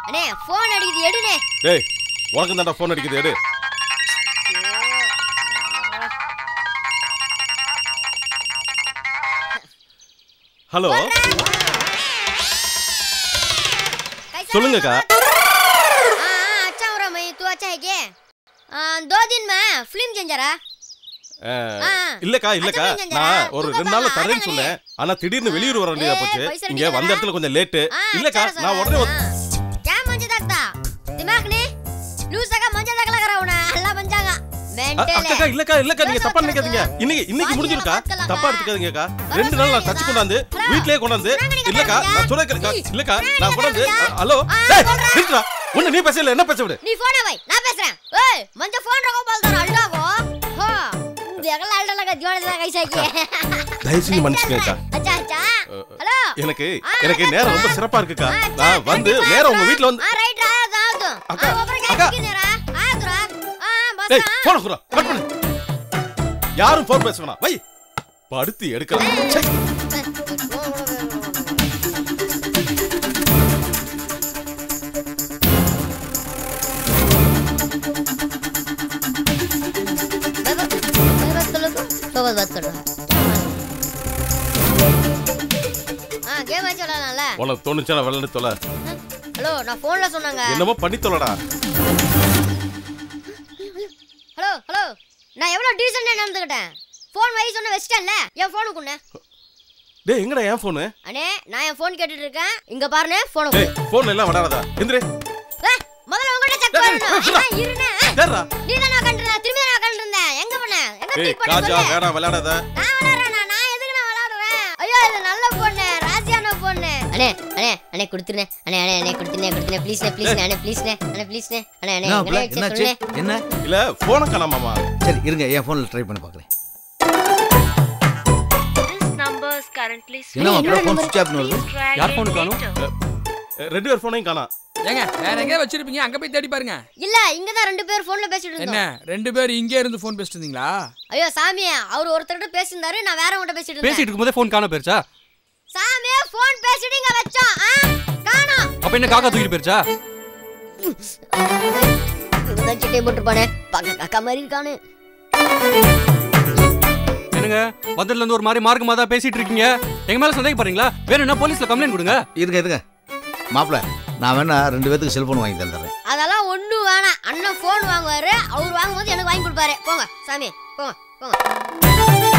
அண்ணே போன் அடிக்குது எடுனே டேய் உனக்கு தான்டா ஃபோன் அடிக்குது எடு ஹலோ சொல்லுங்கக்கா हाँ हाँ अच्छा हो रहा मैं तू अच्छा है क्या आ, दो दिन में फिल्म चेंजरा அஹ், ஆ. இல்லக்கா இல்லக்கா அச்சா, நீங்க நான் ஒரு தூக்கம் ரெண்டு நாள்ல பாவா, தரேன்னு அதானே. சொன்னேன் ஆனா திடீர்னு வெளியூர் வர வேண்டியதா ஏய், போச்சு போய் சொல்லிட்டு இங்க வந்த வரா. இடத்துல கொஞ்சம் லேட்டு हाँ, இல்லக்கா अच्छा நான் रहा, உடனே ஒரு- हाँ। क्या मंजा दागता दिमाग ने लूज का मंजा दाग लगा रहा हूं ना अल्लाह मंजागा அ- मेंटल அக்கா இல்லக்கா இல்லக்கா நீங்க யோசனை தப்பா நினைக்காதீங்க பண்ணுங்க. இன்னைக்கு இன்னைக்கு பாதியில முடிஞ்சிருக்கா பார்க்கலாங்க. தப்பா எடுத்துக்காதீங்கக்கா வர ரெண்டு நாள் நான் சொல்லுங்க தச்சு இதா. கொண்டாந்து ஹலோ. வீட்லயே கொண்டாந்து சொன்னாங்க நீங்க இல்லக்கா பாருங்க. நான் சொல்றேன் ஏய், இல்லக்கா சொன்னாங்க நான் நீங்க கொண்டாந்து பாருங்க. ஹலோ ஆ, டேய் சொல்றேன். நிறுத்துடா ஒண்ணு நீ பேசல என்ன பேச விடு नी फोन है भाई ना पेस रहा ओए मंजा फोन रखो बोल दो अल्लाह को हां देख ला अल्लाह लगा जोड़े लगा कैसा की தயவு செஞ்சு மன்னிச்சுக்கங்கக்கா अच्छा अच्छा हेलो எனக்கு ஆ, எனக்கு அதான் நேரம் ரொம்ப அதான். சிறப்பா இருக்குக்கா ஆ, நான் வந்து கண்டிப்பா, நேரம் உங்க அப்புறம். வீட்ல வந்து ஆ ரைட் ரா தாது அக்கா, ஆ ஒவ்வொரு அக்கா. கேட்க நேரா ஆதுரா ஆ பஸ் டேய் போன குறா கட் பண்ணு யாரும் ஃபோன் பேச வேணாம் வை படுத்து எடுக்கலாம் ச்சே. ஆ கேம் ஆச்சு விளையாடலாம்ல உனக்கு தோணுச்சா விளையாண்டு தொலை ஹலோ நான் போன்ல சொன்னாங்க என்னமோ பண்ணி தொலைடா ஹலோ ஹலோ நான் எவ்வளவு டீசெண்டா நடந்துக்கிட்டேன் ஃபோன் வை சொன்ன வச்சிட்டேன்ல என் ஃபோனுக்கு உன்ன டேய் எங்கடா என் ஃபோனு அண்ணே நான் என் ஃபோன் கேட்டுட்டு இருக்கேன் இங்க பாருண்ணே ஃபோனை டேய் ஃபோன்ல எல்லாம் விடாதடா எந்திரே முதல்ல உங்ககிட்ட செக் டேய், பண்ணணும் டேய், ஆ, இருண்ணே டேய்டா நீ தான் உட்காந்துருந்த திரும்பி நான் உட்காந்துருந்தேன் எங்க பண்ண எங்க டேய் கிளிக் பண்ண காஜா சொல்லு வேணாம் விளையாடாத நான் விளையாடுறேன் நான் எதுக்கு நான் விளையாடுறேன் ஐயோ இது நல்ல பொண்ணு ராசியான பொண்ணு அண்ணே அண்ணே அண்ணே கொடுத்துருனே அண்ணே அண்ணே அண்ணே கொடுத்துனே கொடுத்துனே ப்ளீஸ்ண்ணே ப்ளீஸ்ண்ணே அண்ணே ப்ளீஸ்ண்ணே அண்ணே ப்ளீஸ்ண்ணே அண்ணே அண்ணே என்ன எங்கண்ணே மாப்ள, வச்சு என்னாச்சு சொல்லுண்ணே என்ன இல்ல போன காணாமாமா சரி இருங்க என் ஃபோனில் ட்ரை பண்ணி பார்க்குறேன் This number is currently என்ன மாப்ள என்னோட ஃபோன் number? சுவிட்ச் ஆஃப்னு வருது try யார் again phone காணோம்? later. ரெண்டு பேர் போனையும் காணாம் ஏங்க வேற எங்கேயா வச்சிருப்பீங்க அங்க போய் தேடி பாருங்க இல்ல இங்க தான் ரெண்டு பேர் ஃபோன்ல பேசிட்டு என்ன இருந்தோம் ரெண்டு பேர் இங்கே இருந்து ஃபோன் பேசிட்டு இருந்தீங்களா ஐயோ சாமி அவர் ஒருத்தர்கிட்ட பேசியிருந்தாரு நான் வேற உங்ககிட்ட பேசிட்டு பேசிட்டு இருந்தேன் இருக்கும்போதே ஃபோன் காண போயிருச்சா சாமி ஃபோன் பேசிட்டு இங்க வச்சோம் ஆ காணோம் அப்ப என்ன காக்கா தூக்கிட்டு போயிருச்சா இவன் சிட்டை போட்டுருப்பானே பக்க காக்கா மாதிரி இருக்கானு என்னங்க வந்ததுல இருந்து ஒரு மாதிரி மார்க்கமா தான் பேசிட்டு இருக்கீங்க எங்க மேல சந்தேகப்படுறீங்களா வேணும்னா போலீஸ்ல கம்ப்ளைண்ட் கொடுங்க இருங்க இருங்க மாப்பிள நான் வேணா ரெண்டு பேத்துக்கு செல்போன் வாங்கி தந்துடுறேன் அதெல்லாம் ஒண்ணும் வேணாம் அண்ணன் ஃபோன் வாங்குவாரு அவர் வாங்கும்போது எனக்கு வாங்கி கொடுப்பாரு போங்க சாமி போங்க போங்க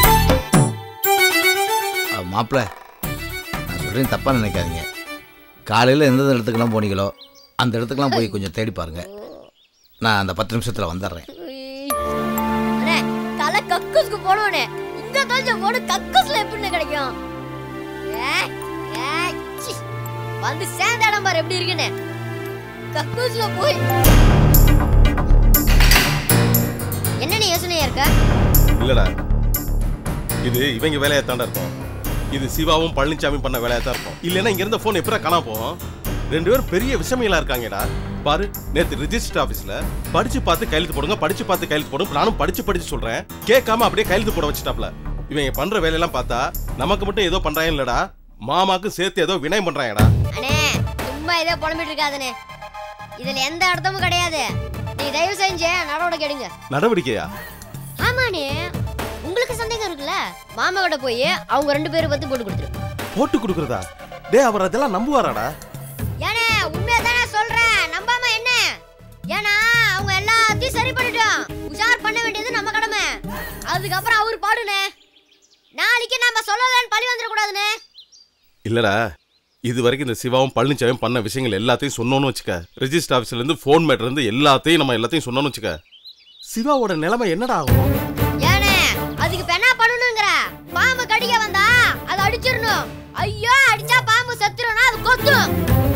மாப்பிள நான் சொல்கிறேன் தப்பாக நினைக்காதீங்க காலையில் எந்தெந்த இடத்துக்குலாம் போனீங்களோ அந்த இடத்துக்குலாம் போய் கொஞ்சம் தேடி பாருங்க நான் அந்த பத்து நிமிஷத்தில் வந்துடுறேன் உய். அண்ணே தலை கக்கூஸ்க்கு போனோனே இந்த தொலைஞ்ச போடு கக்கூஸ்ல எப்படின்னு கிடைக்கும் ஏய், ஏய், சி. வந்து சேர்ந்த இடம் பாரு எப்படி இருக்குன்னு கக்கூஸ்ல போய் என்ன நீ யோசனையா இருக்க இல்லடா இது இவங்க வேலையா தாண்டா இருக்கும் இது சிவாவும் பழனிசாமி பண்ண வேலையா தான் இருக்கும் இல்லைன்னா இங்க இருந்த போன் எப்படா காணாம போகும் ரெண்டு பேரும் பெரிய விஷயமைகளா இருக்காங்கடா பாரு நேத்து ரிஜிஸ்டர் ஆபீஸ்ல படிச்சு பார்த்து கையெழுத்து போடுங்க படிச்சு பார்த்து கையெழுத்து போடுங்க நானும் படிச்சு படிச்சு சொல்றேன் கேட்காம அப்படியே கையெழுத்து போட வச்சுட்டாப்ல இவங்க பண்ற வேலையெல்லாம் பார்த்தா நமக்கு மட்டும் ஏதோ பண்றாங்க இல்லடா மாமாக்கும் சேர்த்து ஏதோ வினயம் பண்றாங்கடா அண்ணே சும்மா இதே புலம்பிட்டு இருக்காதண்ணே இதுல எந்த அர்த்தமும் கிடையாது நீ தயவு செஞ்சு நடவடிக்கை எடுங்க நடவடிக்கையா ஆமாண்ணே உங்களுக்கு சந்தேகம் இருக்குல்ல மாமா கிட்ட போய் அவங்க ரெண்டு பேரும் பத்தி போட்டு கொடுத்துரு போட்டு கொடுக்கறதா டேய் அவர் அதெல்லாம் நம்புவாராடா ஏனே உண்மையா தானே சொல்றேன் நம்பாம என்ன ஏன்னா அவங்க எல்லாத்தையும் சரி பண்ணிட்டோம் உஷார் பண்ண வேண்டியது நம்ம கடமை அதுக்கப்புறம் அவர் பாடுனே நாளைக்கு நம்ம சொல்லலன்னு பழி வந்துடக்கூடாதுண்ணே இல்லடா இது வரைக்கும் இந்த சிவாவும் பழனிசாமியும் பண்ண விஷயங்கள் எல்லாத்தையும் சொன்னோன்னு வச்சுக்க ரெஜிஸ்டர் ஆஃபீஸ்ல இருந்து ஃபோன் மேட்ல இருந்து எல்லாத்தையும் நம்ம எல்லாத்தையும் சொன்னோன்னு வச்சுக்க சிவாவோட நிலைமை என்னடா ஆகும் ஏனே அதுக்கு இப்ப என்ன பண்ணணுங்கிற பாம்பு கடிக்க வந்தா அதை அடிச்சிடணும் ஐயோ அடிச்சா பாம்பு செத்துரும்னா அது கொத்தும்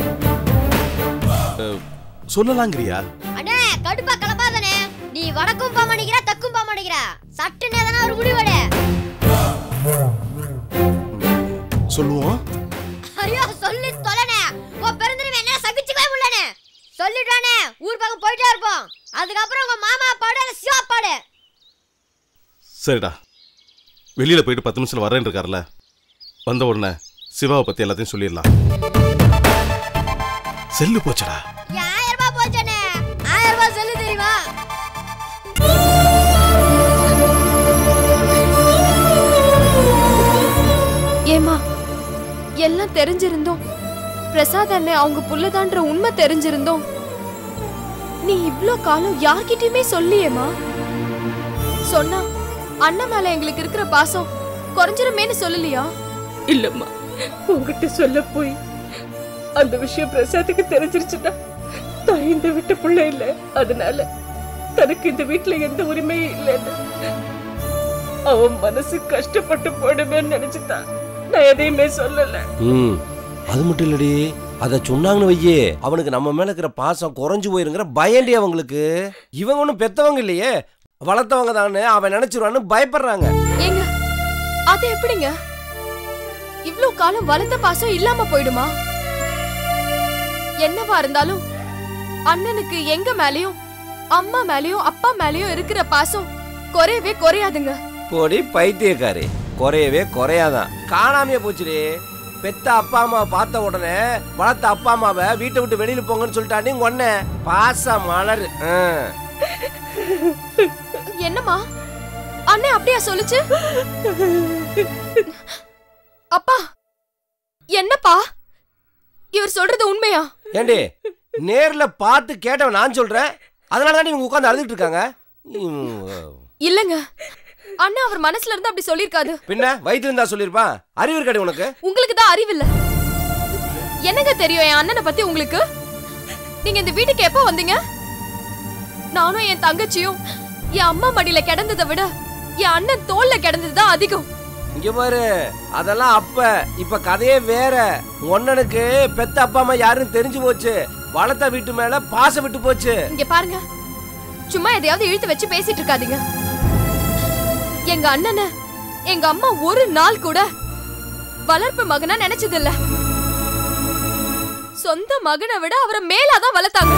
சொல்லலாங்கிறியா அண்ணே கடுப்பா கிளப்பாதனே நீ வடக்கும் போக மாட்டேங்கிற தக்கும் போக மாட்டேங்கிற சட்டுன்னு எதனா ஒரு முடிவெடு சொல்லுவோம் ஐயோ சொல்லி தொலைனே உன் பெருந்தரிமை என்ன சகிச்சுக்கவே முடியலனே சொல்லிட்டானே ஊர் பக்கம் போயிட்டே இருப்போம் அதுக்கப்புறம் உங்க மாமா பாடு இல்ல சிவா பாடு சரிடா வெளியில போயிட்டு பத்து நிமிஷத்துல வரேன் இருக்கார்ல வந்த உடனே சிவாவை பத்தி எல்லாத்தையும் சொல்லிடலாம் செல்லு போச்சடா என் ஆயிரம் ரூபாய் போச்சனே ஆயிரம் ரூபாய் சொல்லு தெரியுமா ஏமா எல்லாம் தெரிஞ்சிருந்தோம் பிரசாத் அண்ணே அவங்க புள்ளதான்ற உண்மை தெரிஞ்சிருந்தோம் நீ இவ்ளோ காலம் யார்கிட்டயுமே சொல்லியேமா சொன்னா அண்ணன் மேல எங்களுக்கு இருக்கிற பாசம் குறைஞ்சிருமேன்னு சொல்லலையா இல்லம்மா உங்ககிட்ட சொல்ல போய் அந்த விஷயம் பிரசாத்துக்கு தெரிஞ்சிருச்சுன்னா தான் இந்த வீட்டு பிள்ளை இல்ல அதனால தனக்கு இந்த வீட்டுல எந்த உரிமையும் இல்லைன்னு அவன் மனசு கஷ்டப்பட்டு போயிடுமேன்னு நினைச்சுதான் நான் எதையுமே சொல்லல ம் அது மட்டும் இல்லடி அதை சொன்னாங்கன்னு வையே அவனுக்கு நம்ம மேல இருக்கிற பாசம் குறைஞ்சு போயிருங்கிற பயண்டி அவங்களுக்கு இவங்க ஒன்றும் பெத்தவங்க இல்லையே வளர்த்தவங்க தானே அவன் நினைச்சிருவான்னு பயப்படுறாங்க ஏங்க அது எப்படிங்க இவ்ளோ காலம் வளர்த்த பாசம் இல்லாம போயிடுமா என்னவா இருந்தாலும் அண்ணனுக்கு எங்க மேலயும் அம்மா மேலயும் அப்பா மேலயும் இருக்கிற பாசம் குறையவே குறையாதுங்க போடி பைத்தியக்காரி குறையவே குறையாதான் காணாமையே போச்சுடி பெத்த அப்பா அம்மா பார்த்த உடனே வளர்த்த அப்பா அம்மாவை வீட்டை விட்டு வெளியில போங்கன்னு சொல்லிட்டாண்டி ஒன்ன பாச மலர் ஆ. என்னம்மா அண்ணே அப்படியா சொல்லுச்சு அப்பா என்னப்பா இவர் சொல்றது உண்மையா ஏண்டி நேர்ல பார்த்து கேட்டவன் நான் சொல்றேன் அதனால தான் இவங்க உட்காந்து அழுதுட்டு இருக்காங்க ம், இல்லங்க அண்ணா அவர் மனசுல இருந்து அப்படி சொல்லிருக்காது பின்ன வயிற்று இருந்தா சொல்லிருப்பான் அறிவு இருக்காடி உனக்கு உங்களுக்கு தான் அறிவில்ல என்னங்க தெரியும் என் அண்ணனை பத்தி உங்களுக்கு நீங்க இந்த வீட்டுக்கு எப்போ வந்தீங்க நானும் என் தங்கச்சியும் என் அம்மா மடியில கிடந்ததை விட என் அண்ணன் தோல்ல கிடந்தது தான் அதிகம் இங்க பாரு அதெல்லாம் அப்ப இப்ப கதையே வேற ஒன்னனுக்கு பெத்த அப்பா அம்மா யாருன்னு தெரிஞ்சு போச்சு வளர்த்த வீட்டு மேல பாசம் விட்டு போச்சு இங்க பாருங்க சும்மா எதையாவது இழுத்து வச்சு பேசிட்டு இருக்காதீங்க எங்க அண்ணனை எங்க அம்மா ஒரு நாள் கூட வளர்ப்பு மகனா நினைச்சது இல்ல சொந்த மகனை விட அவரை மேலாதான் வளர்த்தாங்க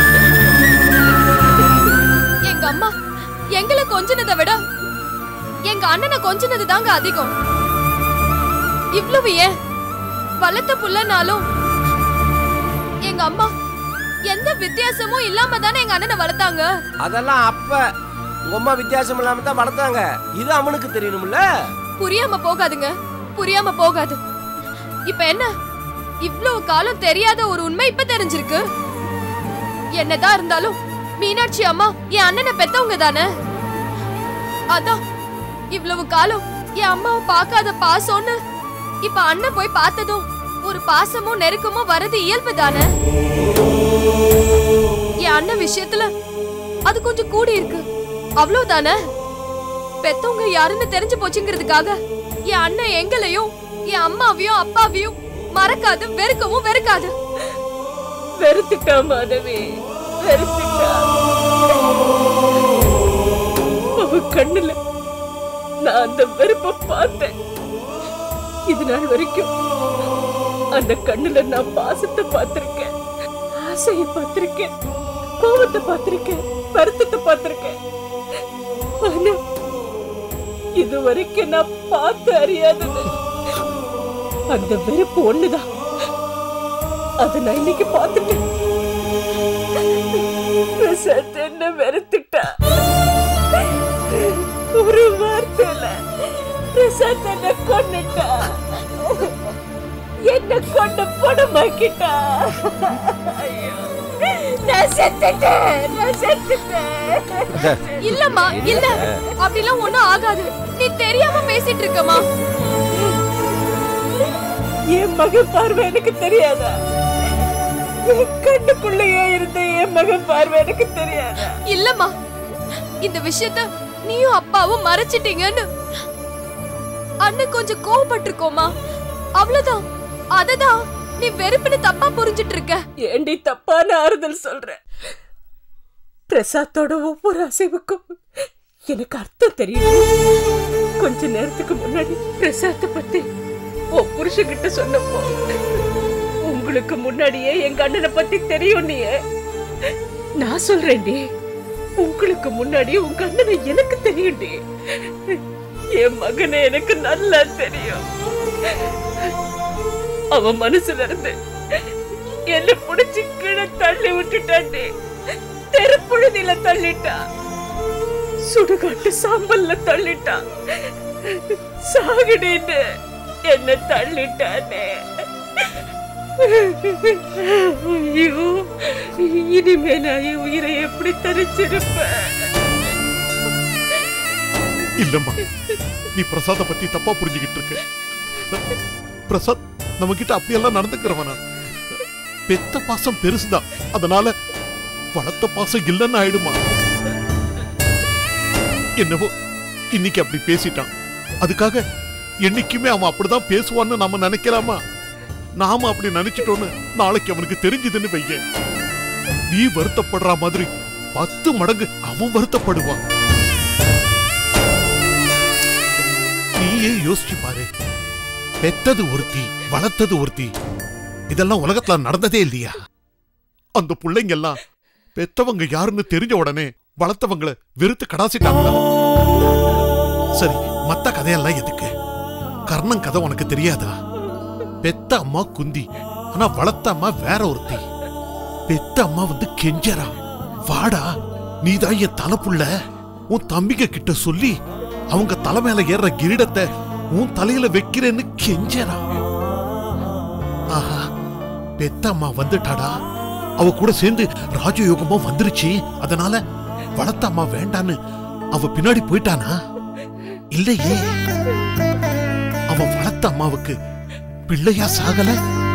எங்க அம்மா எங்களை கொஞ்சினதை விட எங்க அண்ணனை கொஞ்சினது தாங்க அதிகம் இவ்வளவு ஏன் வளர்த்த புள்ளனாலும் எங்க அம்மா எந்த வித்தியாசமும் இல்லாம தானே எங்க அண்ணனை வளர்த்தாங்க அதெல்லாம் அப்ப உங்க அம்மா வித்தியாசம் இல்லாம தான் வளர்த்தாங்க இது அவனுக்கு தெரியணும்ல புரியாம போகாதுங்க புரியாம போகாது இப்ப என்ன இவ்ளோ காலம் தெரியாத ஒரு உண்மை இப்ப தெரிஞ்சிருக்கு என்னதான் இருந்தாலும் மீனாட்சி அம்மா என் அண்ணனை பெத்தவங்க தானே அதான் இவ்வளவு காலம் என் அம்மாவை பார்க்காத பாசம்னு இப்ப அண்ணன் போய் பார்த்ததும் ஒரு பாசமும் நெருக்கமும் வரது இயல்பு தானே என் அண்ணன் விஷயத்துல அது கொஞ்சம் கூடி இருக்கு அவ்வளவுதானே பெத்தவங்க யாருன்னு தெரிஞ்சு போச்சுங்கிறதுக்காக என் அண்ணன் எங்களையும் என் அம்மாவையும் அப்பாவையும் மறக்காது வெறுக்கவும் வெறுக்காது வெறுத்துட்டா மாதவி வெறுத்துட்டா அவ கண்ணுல நான் அந்த வெறுப்ப பார்த்தேன் இது நாள் வரைக்கும் அந்த கண்ணுல நான் பாசத்தை பார்த்திருக்கேன் ஆசையை பார்த்திருக்கேன் கோபத்தை பார்த்திருக்கேன் வருத்தத்தை பார்த்திருக்கேன் ஆனா இது வரைக்கும் நான் பார்த்து அறியாதது அந்த வெறுப்பு ஒண்ணுதான் அதை நான் இன்னைக்கு பார்த்துட்டேன் பிரசாத் என்ன வெறுத்துட்டா ஒரு வார்த்தையில பிரசாத் என்ன கொன்னுட்டா என்ன கொண்டு படமாக்கிட்டா ஐயோ, நான் செத்துட்டேன் நான் செத்துட்டேன் இல்லம்மா இல்ல அப்படிலாம் ஒண்ணும் ஆகாது நீ தெரியாம பேசிட்டு இருக்கமா என் மகன் பார்வை எனக்கு தெரியாதா என் கண்ணுக்குள்ளேயே இருந்த என் மகன் பார்வை எனக்கு தெரியாதா இல்லம்மா இந்த விஷயத்த நீயும் அப்பாவும் மறைச்சிட்டீங்கன்னு அண்ணன் கொஞ்சம் கோவப்பட்டிருக்கோமா அவ்வளவுதான் அததான் நீ வெறுப்புன்னு தப்பா புரிஞ்சிட்டு இருக்க ஏண்டி தப்பான ஆறுதல் சொல்ற பிரசாத்தோட ஒவ்வொரு அசைவுக்கும் எனக்கு அர்த்தம் தெரியும் கொஞ்ச நேரத்துக்கு முன்னாடி பிரசாத்த பத்தி உன் புருஷன்கிட்ட சொன்னப்போ உங்களுக்கு முன்னாடியே எங்க அண்ணனை பத்தி தெரியும் நீ நான் சொல்றேன்டி உங்களுக்கு முன்னாடி உங்க அண்ணனை எனக்கு தெரியும்டி என் மகனை எனக்கு நல்லா தெரியும் அவன் மனசுல இருந்து என்ன புடிச்சு கீழே தள்ளி விட்டுட்டாண்டி தெருப்புழுதியில தள்ளிட்டா சுடுகாட்டு சாம்பல்ல தள்ளிட்டா சாகுடின்னு என்ன தள்ளிட்டானே ஐயோ இனிமே நான் என் உயிரை எப்படி தரிச்சிருப்பேன் இல்லம்மா நீ பிரசாத பத்தி தப்பா புரிஞ்சுக்கிட்டு இருக்க பிரசாத் நம்ம கிட்ட அப்படியெல்லாம் நடந்துக்கிறவனா பெத்த பாசம் பெருசுதான் அதனால வளர்த்த பாசம் இல்லைன்னு ஆயிடுமா என்னவோ இன்னைக்கு அப்படி பேசிட்டான் அதுக்காக என்னைக்குமே அவன் அப்படிதான் பேசுவான்னு நாம நினைக்கலாமா நாம அப்படி நினைச்சிட்டோன்னு நாளைக்கு அவனுக்கு தெரிஞ்சதுன்னு வைய நீ வருத்தப்படுற மாதிரி பத்து மடங்கு அவன் வருத்தப்படுவான் நீயே யோசிச்சு பாரு பெத்தது ஒருத்தி வளர்த்தது ஒருத்தி இதெல்லாம் உலகத்துல நடந்ததே இல்லையா அந்த பிள்ளைங்க எல்லாம் பெத்தவங்க யாருன்னு தெரிஞ்ச உடனே வளர்த்தவங்களை வெறுத்து கடாசிட்டாங்களா சரி மத்த கதையெல்லாம் எதுக்கு கர்ணன் கதை உனக்கு தெரியாதா பெத்த அம்மா குந்தி ஆனா வளர்த்த அம்மா வேற ஒருத்தி பெத்த அம்மா வந்து கெஞ்சரா வாடா நீதான் என் தலைப்புள்ள உன் தம்பிங்க கிட்ட சொல்லி அவங்க தலை மேல ஏறுற கிரீடத்தை உன் தலையில வைக்கிறேன்னு கெஞ்சரா ஆஹா பெத்த அம்மா வந்துட்டாடா அவ கூட சேர்ந்து ராஜயோகமா வந்துருச்சு அதனால வளர்த்த அம்மா வேண்டான்னு அவ பின்னாடி போயிட்டானா இல்லையே அவன் வளர்த்த அம்மாவுக்கு பிள்ளையா சாகல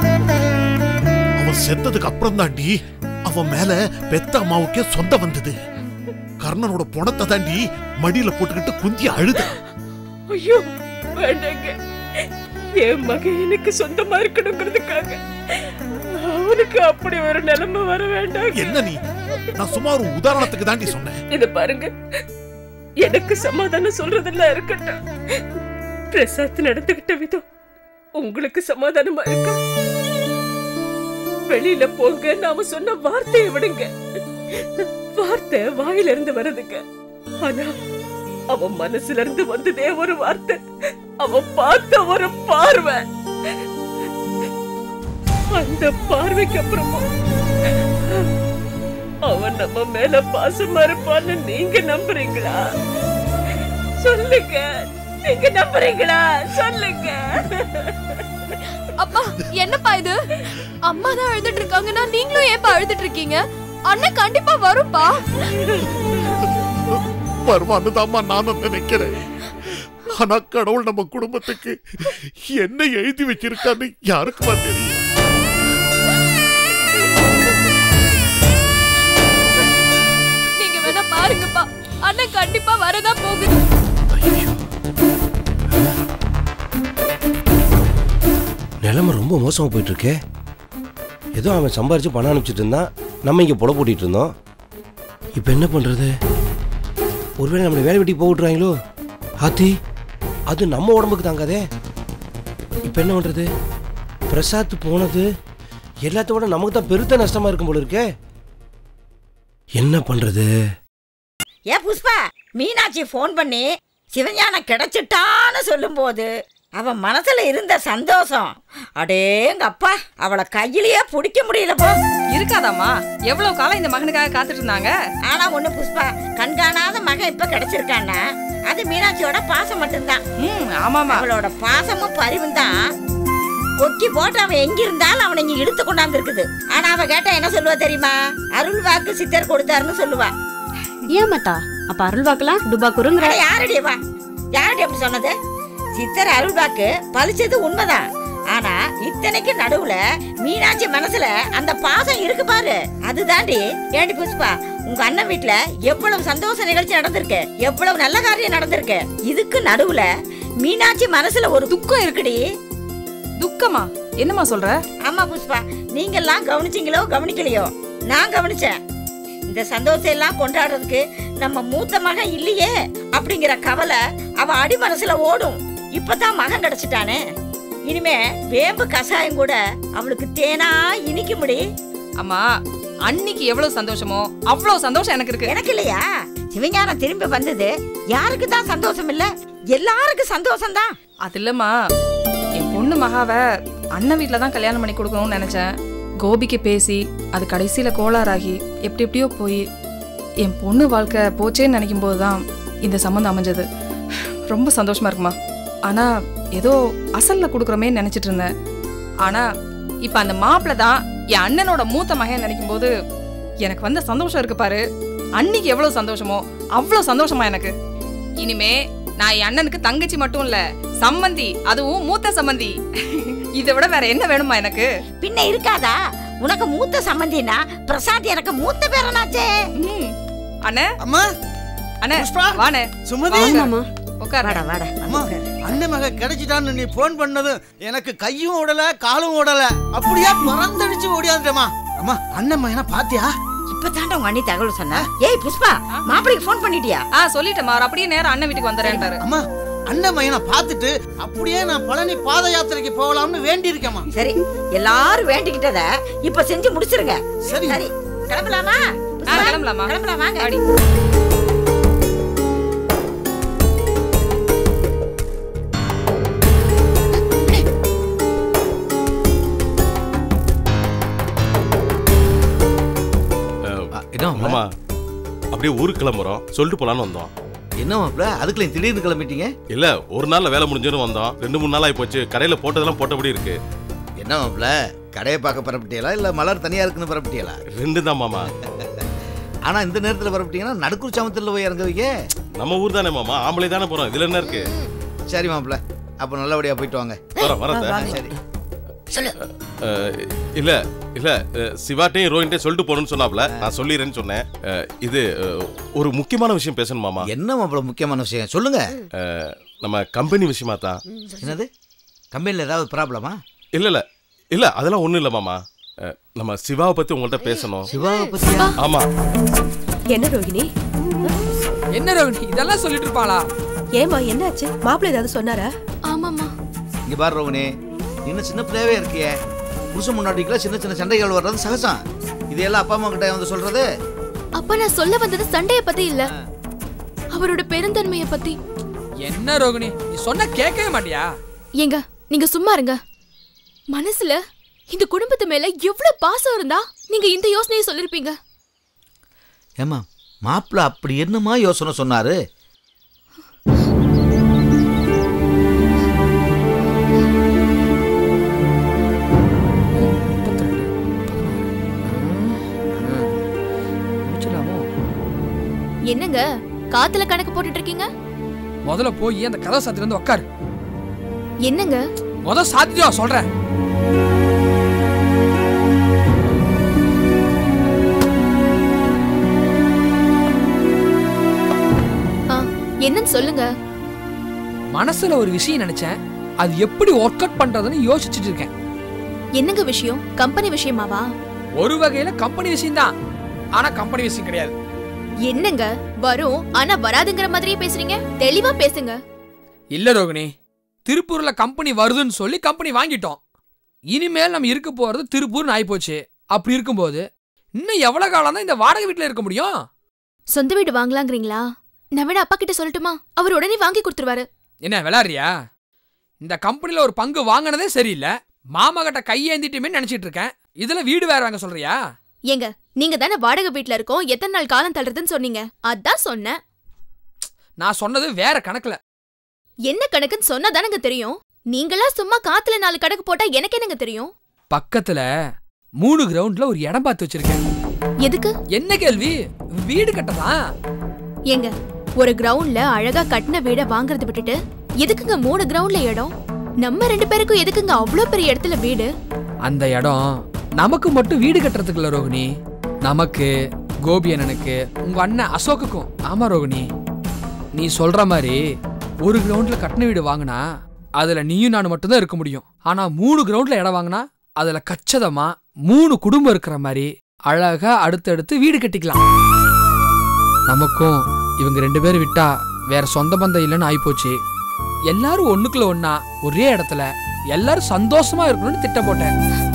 அவன் செத்ததுக்கு அப்புறம் தாண்டி அவன் மேல பெத்த அம்மாவுக்கே சொந்தம் வந்தது கர்ணனோட புணத்தை தாண்டி மடியில போட்டுக்கிட்டு குந்தி அழுதா ஐயோ வேண்டாங்க என் மகன் எனக்கு சொந்தமா இருக்கணுங்கிறதுக்காக அவனுக்கு அப்படி ஒரு நிலைமை வர வேண்டாம் என்ன நீ நான் சும்மா ஒரு உதாரணத்துக்கு தாண்டி சொன்னேன் இத பாருங்க எனக்கு சமாதானம் சொல்றதெல்லாம் இருக்கட்டும் பிரசாத் நடந்துகிட்ட விதம் உங்களுக்கு சமாதானமா இருக்கா வெளியில போங்க நாம சொன்ன வார்த்தையை விடுங்க வார்த்தை வாயில இருந்து வருதுங்க ஆனா அவன் மனசுல இருந்து வந்ததே ஒரு வார்த்தை அவன் பார்த்த ஒரு பார்வை அந்த பார்வைக்கு அப்புறமும் அவன் நம்ம மேல பாசமா இருப்பான்னு நீங்க நம்புறீங்களா சொல்லுங்க நீங்க நம்புறீங்களா சொல்லுங்க அப்பா என்னப்பா இது அம்மா தான் அழுதுட்டு இருக்காங்கன்னா நீங்களும் ஏப்பா அழுதுட்டு இருக்கீங்க அண்ணன் கண்டிப்பா வரும்பா வருவான்னு தாம்மா நானும் நினைக்கிறேன் ஆனா கடவுள் நம்ம குடும்பத்துக்கு என்ன எழுதி வச்சிருக்கான்னு யாருக்குமா தெரியும் நீங்க வேணா பாருங்கப்பா அண்ணன் கண்டிப்பா வரதான் போகுது நிலைமை ரொம்ப மோசமாக போயிட்டு இருக்கே ஏதோ அவன் சம்பாரிச்சு பணம் அனுப்பிச்சிட்டு இருந்தான் நம்ம இங்கே புட போட்டிட்டு இருந்தோம் இப்போ என்ன பண்ணுறது ஒருவேளை நம்மளை வேலை வெட்டி போட்டுறாங்களோ ஆத்தி அது நம்ம உடம்புக்கு தாங்காதே இப்போ என்ன பண்ணுறது பிரசாத் போனது எல்லாத்தோட நமக்கு தான் பெருத்த நஷ்டமாக இருக்கும் போல இருக்கே என்ன பண்ணுறது ஏ புஷ்பா மீனாட்சி ஃபோன் பண்ணி சிவஞானம் கிடைச்சிட்டான்னு சொல்லும்போது அவன் மனசுல இருந்த சந்தோஷம் அடேங்க அப்பா அவளை கையிலேயே பிடிக்க முடியலப்பா இருக்காதாம்மா எவ்வளவு காலம் இந்த மகனுக்காக காத்துட்டு இருந்தாங்க ஆனா ஒண்ணு புஷ்பா கண்காணாத மகன் இப்ப கிடைச்சிருக்கான்னா அது மீனாட்சியோட பாசம் மட்டும்தான் ம் ஆமாமா அவளோட பாசமும் பரிவும் தான் கொக்கி போட்டு அவன் எங்க இருந்தாலும் அவனை இங்க இழுத்து கொண்டாந்து இருக்குது ஆனா அவ கேட்டா என்ன சொல்லுவா தெரியுமா அருள் வாக்கு சித்தர் கொடுத்தாருன்னு சொல்லுவா ஏன் மத்தா அப்ப அருள் வாக்கலாம் டுபா குறுங்கிற அட, யாரடி வா யாரடி அப்படி சொன்னது சித்தர் அருள்வாக்கு பலிச்சது உண்மைதான் ஆனா இத்தனைக்கு நடுவுல மீனாட்சி மனசுல அந்த பாசம் இருக்கு பாரு அதுதாண்டி ஏண்டி புஷ்பா உங்க அண்ணன் வீட்ல எவ்வளவு சந்தோஷ நிகழ்ச்சி நடந்திருக்கு எவ்வளவு நல்ல காரியம் நடந்திருக்கு இதுக்கு நடுவுல மீனாட்சி மனசுல ஒரு துக்கம் இருக்குடி துக்கமா என்னம்மா சொல்ற ஆமா புஷ்பா நீங்க எல்லாம் கவனிச்சீங்களோ கவனிக்கலையோ நான் கவனிச்சேன் இந்த சந்தோஷம் எல்லாம் கொண்டாடுறதுக்கு நம்ம மூத்த மகன் இல்லையே அப்படிங்கிற கவலை அவ அடி மனசுல ஓடும் இப்பதான் மகன் கிடைச்சிட்டானே இனிமே வேம்பு கஷாயம் கூட அவளுக்கு தேனா இனிக்க முடி அம்மா அன்னைக்கு எவ்வளவு சந்தோஷமோ அவ்வளவு சந்தோஷம் எனக்கு இருக்கு எனக்கு இல்லையா சிவஞானம் திரும்பி வந்தது யாருக்கு தான் சந்தோஷம் இல்ல எல்லாருக்கும் சந்தோஷம் தான் அது இல்லம்மா என் பொண்ணு மகாவ அண்ணன் வீட்ல தான் கல்யாணம் பண்ணி கொடுக்கணும்னு நினைச்சேன் கோபிக்கு பேசி அது கடைசியில் கோளாறாகி எப்படி எப்படியோ போய் என் பொண்ணு வாழ்க்கை போச்சேன்னு நினைக்கும் போது தான் இந்த சம்மந்தம் அமைஞ்சது ரொம்ப சந்தோஷமா இருக்குமா ஆனால் ஏதோ அசலில் கொடுக்குறோமே நினச்சிட்டு இருந்தேன் ஆனால் இப்போ அந்த மாப்பிள்ளை தான் என் அண்ணனோட மூத்த மகன் நினைக்கும் போது எனக்கு வந்த சந்தோஷம் இருக்கு பாரு அன்னைக்கு எவ்வளோ சந்தோஷமோ அவ்வளோ சந்தோஷமா எனக்கு இனிமே நான் என் அண்ணனுக்கு தங்கச்சி மட்டும் இல்ல சம்மந்தி அதுவும் மூத்த சம்மந்தி இதை விட வேற என்ன வேணுமா எனக்கு பின்ன இருக்காதா உனக்கு மூத்த சம்பந்தினா பிரசாத் எனக்கு மூத்த பேரனாச்சே அண்ணே அம்மா அண்ணே வாண்ணே சுமதி உட்கார் வாடா வாடா அம்மா அண்ணன் மக கிடைச்சிட்டான்னு நீ போன் பண்ணதும் எனக்கு கையும் ஓடல காலும் ஓடல அப்படியே பறந்தடிச்சு ஓடியாந்துட்டேமா அம்மா அண்ணன் மகனை பாத்தியா இப்ப தாண்டா உங்க அண்ணி தகவல் சொன்னா ஏய் புஷ்பா மாப்பிளைக்கு ஃபோன் பண்ணிட்டியா ஆ சொல்லிட்டேன் அவர் அப்படியே நேரம் அண்ணன் வீட்டுக்கு வந்துடுறேன்ட்டாரு அம்மா அண்ணன் மகனை பார்த்துட்டு அப்படியே நான் பழனி பாத யாத்திரைக்கு போகலாம்னு வேண்டி இருக்கேம்மா சரி எல்லாரும் வேண்டிக்கிட்டத இப்ப செஞ்சு முடிச்சிருங்க சரி சரி கிளம்பலாமா ஆ, கிளம்பலாமா கிளம்பலாம் வாங்க அடி ஆமா அப்படியே ஊருக்கு கிளம்புறோம் சொல்லிட்டு போலான்னு வந்தோம் என்ன மாப்பிள அதுக்குள்ள திடீர்னு கிளம்பிட்டீங்க இல்ல ஒரு நாள்ல வேலை முடிஞ்சோன்னு வந்தோம் ரெண்டு மூணு நாள் ஆகி போச்சு கடையில போட்டதெல்லாம் போட்டபடி இருக்கு என்ன மாப்பிள கடையை பார்க்க பரப்பிட்டியலா இல்ல மலர் தனியா இருக்குன்னு பரப்பிட்டியலா ரெண்டு தான் மாமா ஆனா இந்த நேரத்துல பரப்பிட்டீங்கன்னா நடுக்கூர் சாமத்துல போய் இறங்குவீங்க நம்ம ஊர் தானே மாமா ஆம்பளை தானே போறோம் இதுல என்ன இருக்கு சரி மாப்பிள அப்ப நல்லபடியா போயிட்டு வாங்க வரேன் வரேன் ஆ, சார். சரி அஹ், இல்ல இல்ல அஹ், சிவாட்டையும் ரோஹின்ட்டையும் சொல்லிட்டு போகணும்னு சொன்னாப்ல நான் சொல்லிடுறேன்னு சொன்னேன் அஹ், இது அஹ், ஒரு முக்கியமான விஷயம் பேசணும் மாமா என்ன மாப்பிள முக்கியமான விஷயம் சொல்லுங்க அஹ், நம்ம கம்பெனி விஷயமா தான் என்னது கம்பெனில ஏதாவது ப்ராப்ளமா இல்ல இல்ல இல்ல அதெல்லாம் ஒண்ணும் இல்ல மாமா அஹ், நம்ம சிவாவை பத்தி உங்கள்ட்ட பேசணும் சிவாவை பத்தியா ஆமா என்ன ரோகிணி என்ன ரோகிணி இதெல்லாம் சொல்லிட்டு இருப்பாளா ஏமா என்னாச்சு மாப்பிள்ளை ஏதாவது சொன்னாரா ஆமாம்மா இங்க பாரு ரோகிணி இன்னும் சின்ன பிள்ளையாவே இருக்கியே புருஷன் முன்னாடிக்குள்ள சின்ன சின்ன சண்டைகள் வர்றது சகஜம் இதையெல்லாம் அப்பா அம்மா கிட்ட வந்து சொல்றது அப்ப நான் சொல்ல வந்தது சண்டைய பத்தி இல்ல அவரோட பெருந்தன்மைய பத்தி என்ன ரோகிணி நீ சொன்ன கேட்கவே மாட்டியா ஏங்க நீங்க சும்மா இருங்க மனசுல இந்த குடும்பத்து மேல எவ்வளவு பாசம் இருந்தா நீங்க இந்த யோசனையை சொல்லிருப்பீங்க ஏமா மாப்பிள்ள அப்படி என்னமா யோசனை சொன்னாரு முடிச்சிடலாமோ என்னங்க காத்துல கணக்கு போட்டுட்டு இருக்கீங்க முதல்ல போய் அந்த கதை சாத்திட்டு வந்து உட்காரு என்னங்க முத சாத்தியா சொல்றேன் ஆ, என்னன்னு சொல்லுங்க மனசுல ஒரு விஷயம் நினைச்சேன் அது எப்படி ஒர்க் அவுட் பண்றதுன்னு யோசிச்சுட்டு இருக்கேன் என்னங்க விஷயம் கம்பெனி விஷயமாவா ஒரு வகையில கம்பெனி விஷயம் தான் ஆனா கம்பெனி விஷயம் கிடையாது என்னங்க வரும் ஆனா வராதுங்கிற மாதிரியே பேசுறீங்க தெளிவா பேசுங்க இல்ல ரோகிணி திருப்பூர்ல கம்பெனி வருதுன்னு சொல்லி கம்பெனி வாங்கிட்டோம் இனிமேல் நம்ம இருக்க போறது திருப்பூர்னு ஆயிப்போச்சு அப்படி இருக்கும்போது இன்னும் எவ்வளவு காலம் தான் இந்த வாடகை வீட்டுல இருக்க முடியும் சொந்த வீடு வாங்கலாங்கிறீங்களா நான் வேணா அப்பா கிட்ட சொல்லட்டுமா அவர் உடனே வாங்கி கொடுத்துருவாரு என்ன விளாடுறியா இந்த கம்பெனில ஒரு பங்கு வாங்கினதே சரியில்லை மாமா கிட்ட கையேந்திட்டுமே நினைச்சிட்டு இருக்கேன் இதுல வீடு வேற வாங்க சொல்றியா ஏங்க நீங்க தானே வாடகை வீட்ல இருக்கோம் எத்தனை நாள் காலம் தள்ளுறதுன்னு சொன்னீங்க அதான் சொன்னேன் நான் சொன்னது வேற கணக்குல என்ன கணக்குன்னு சொன்னா தானங்க தெரியும் நீங்களா சும்மா காத்துல நாலு கணக்கு போட்டா எனக்கு என்னங்க தெரியும் பக்கத்துல மூணு கிரவுண்ட்ல ஒரு இடம் பார்த்து வச்சிருக்கேன் எதுக்கு என்ன கேள்வி வீடு கட்டதான் ஏங்க ஒரு கிரவுண்ட்ல அழகா கட்டின வீட வாங்குறத விட்டுட்டு எதுக்குங்க மூணு கிரவுண்ட்ல இடம் நம்ம ரெண்டு பேருக்கும் எதுக்குங்க அவ்வளோ பெரிய இடத்துல வீடு அந்த இடம் நமக்கு மட்டும் வீடு கட்டுறதுக்கு இல்ல ரோகிணி நமக்கு கோபி அண்ணனுக்கு உங்க அண்ணன் அசோக்குக்கும் ஆமா ரோகிணி நீ சொல்ற மாதிரி ஒரு கிரவுண்ட்ல கட்டின வீடு வாங்கினா அதுல நீயும் நானும் மட்டும்தான் இருக்க முடியும் ஆனா மூணு கிரவுண்ட்ல இடம் வாங்கினா அதுல கச்சதமா மூணு குடும்பம் இருக்கிற மாதிரி அழகா அடுத்தடுத்து வீடு கட்டிக்கலாம் நமக்கும் இவங்க ரெண்டு பேரும் விட்டா வேற சொந்த பந்தம் இல்லைன்னு ஆயிப்போச்சு எல்லாரும் ஒண்ணுக்குள்ள ஒண்ணா ஒரே இடத்துல எல்லாரும் சந்தோஷமா இருக்கணும்னு திட்டம் போட்டேன்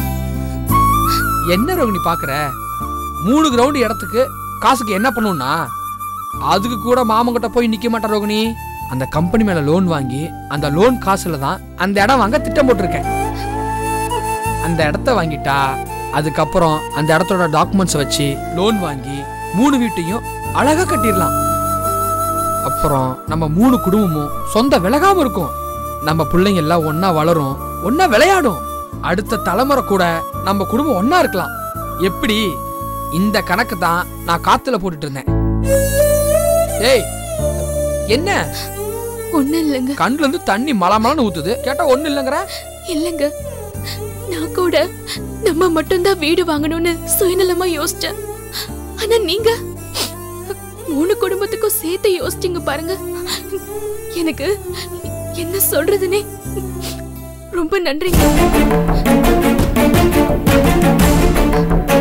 என்ன ரோகிணி பாக்குற மூணு கிரவுண்ட் இடத்துக்கு காசுக்கு என்ன பண்ணுன்னா அதுக்கு கூட மாமங்கிட்ட போய் நிக்க மாட்டேன் ரோகிணி அந்த கம்பெனி மேல லோன் வாங்கி அந்த லோன் காசுல தான் அந்த இடம் வாங்க திட்டம் போட்டிருக்கேன் அந்த இடத்த வாங்கிட்டா அதுக்கப்புறம் அந்த இடத்தோட டாக்குமெண்ட்ஸை வச்சு லோன் வாங்கி மூணு வீட்டையும் அழகா கட்டிடலாம் அப்புறம் நம்ம மூணு குடும்பமும் சொந்த விலகாம இருக்கும் நம்ம பிள்ளைங்க எல்லாம் ஒண்ணா வளரும் ஒண்ணா விளையாடும் அடுத்த தலைமுறை கூட நம்ம குடும்பம் ஒண்ணா இருக்கலாம் எப்படி இந்த கணக்கு தான் நான் காத்துல போட்டுட்டு இருந்தேன் ஏய் என்ன ஒண்ணு இல்லைங்க கண்ணுல இருந்து தண்ணி மலமலன்னு ஊத்துது கேட்டா ஒண்ணு இல்லைங்கிற இல்லைங்க நான் கூட நம்ம மட்டும்தான் வீடு வாங்கணும்னு சுயநலமா யோசிச்சேன் ஆனா நீங்க மூணு குடும்பத்துக்கும் சேர்த்து யோசிச்சீங்க பாருங்க எனக்கு என்ன சொல்றதுனே ரொம்ப நன்றிங்க